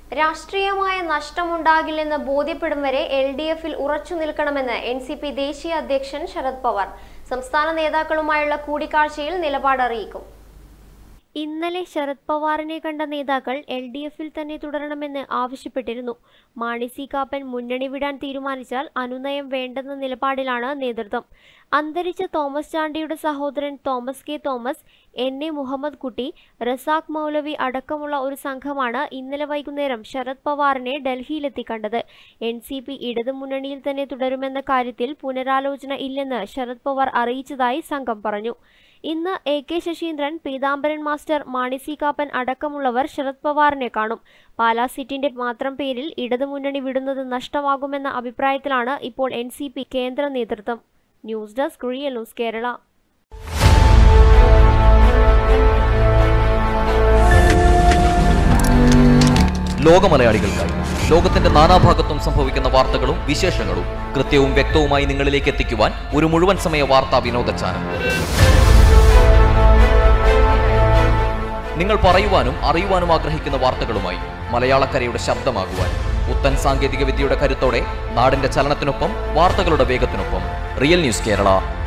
രാഷ്ട്രീയമായ നഷ്ടമുണ്ടാകില്ലെന്ന് ബോധ്യപ്പെടും വരെ എൽ ഡി എഫിൽ ഉറച്ചു നിൽക്കണമെന്ന് എൻ സി പി ദേശീയ അധ്യക്ഷൻ ശരത് പവാർ സംസ്ഥാന നേതാക്കളുമായുള്ള കൂടിക്കാഴ്ചയിൽ നിലപാട് അറിയിക്കും ഇന്നലെ ശരത് പവാറിനെ കണ്ട നേതാക്കൾ എൽ ഡി എഫിൽ തന്നെ തുടരണമെന്ന് ആവശ്യപ്പെട്ടിരുന്നു മാണി സി കാപ്പൻ മുന്നണി വിടാൻ തീരുമാനിച്ചാൽ അനുനയം വേണ്ടെന്ന നിലപാടിലാണ് നേതൃത്വം അന്തരിച്ച തോമസ് ചാണ്ടിയുടെ സഹോദരൻ Thomas K Thomas N A Muhammad Kutty Razak മൗലവി അടക്കമുള്ള ഒരു സംഘമാണ് ഇന്നലെ വൈകുന്നേരം ശരത് പവാറിനെ ഡൽഹിയിലെത്തി കണ്ടത് എൻ സി പി ഇടതു മുന്നണിയിൽ തന്നെ തുടരുമെന്ന കാര്യത്തിൽ പുനരാലോചന ഇല്ലെന്ന് ശരത് പവാർ അറിയിച്ചതായി സംഘം പറഞ്ഞു ഇന്ന് A K Saseendran Peethambaran master Mani C Kappan അടക്കമുള്ളവർ ശരത് പവാറിനെ കാണും പാലാ സീറ്റിന്റെ മാത്രം പേരിൽ ഇടതുമുന്നണി വിടുന്നത് നഷ്ടമാകുമെന്ന അഭിപ്രായത്തിലാണ് ഇപ്പോൾ എൻ സി പി കേന്ദ്ര നേതൃത്വം news desk real news Kerala ലോക മലയാളികൾക്കായി ലോകത്തിന്റെ നാനാഭാഗത്തും സംഭവിക്കുന്ന വാർത്തകളും വിശേഷങ്ങളും കൃത്യവും വ്യക്തവുമായി നിങ്ങളിലേക്ക് എത്തിക്കുവാൻ ഒരു മുഴുവൻ സമയ വാർത്താ വിനോദ ചാനൽ നിങ്ങൾ പറയുവാനും അറിയുവാനും ആഗ്രഹിക്കുന്ന വാർത്തകളുമായി മലയാളക്കരയുടെ ശബ്ദമാകുവാൻ പുത്തൻ സാങ്കേതിക വിദ്യയുടെ കരുത്തോടെ നാടിന്റെ ചലനത്തിനൊപ്പം വാർത്തകളുടെ വേഗത്തിനൊപ്പം റിയൽ ന്യൂസ് കേരള